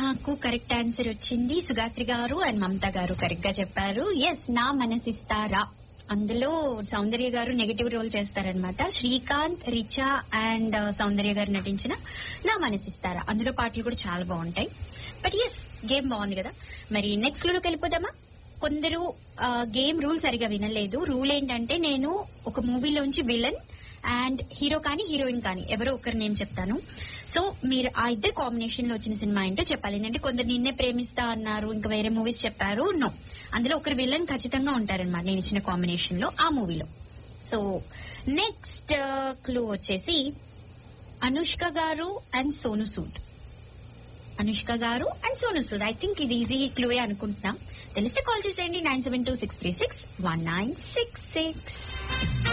నాకు correct answer వచ్చింది సుగాత్రి గారు అండ్ మమత గారు కరెక్ట్ గా చెప్పారు ఎస్ నా మనసిస్తారా అందులో సౌందర్య గారు నెగటివ్ రోల్ చేస్తారనమాట శ్రీకాంత్ రిచా అండ్ సౌందర్య గారు నటించిన నా మనసిస్తారా అందులో పాటలు కూడా చాలా బాగుంటాయి బట్ ఎస్ గేమ్ బాగుంది కదా మరి నెక్స్ట్ లోకి వెళ్ళిపోదామా కొందరు గేమ్ రూల్ సరిగా వినలేదు రూల్ ఏంటంటే నేను ఒక మూవీలోంచి విలన్ అండ్ హీరో కానీ హీరోయిన్ కానీ ఎవరో ఒకరు నేను చెప్తాను సో మీరు ఆ ఇద్దరు కాంబినేషన్ లో వచ్చిన సినిమా ఏంటో చెప్పాలి ఏంటంటే కొందరు నిన్నే ప్రేమిస్తా అన్నారు ఇంకా వేరే మూవీస్ చెప్పారు నో అందులో ఒకరు విలన్ ఖచ్చితంగా ఉంటారనమాట నేను ఇచ్చిన కాంబినేషన్ లో ఆ మూవీలో సో నెక్స్ట్ క్లూ వచ్చేసి Anushka garu and Sonu Sood Anushka garu and Sonu Sood I think ఇది ఈజీ క్లూయే అనుకుంటున్నా తెలిస్తే కాల్ చేసేయండి nine seven two six three six one nine six six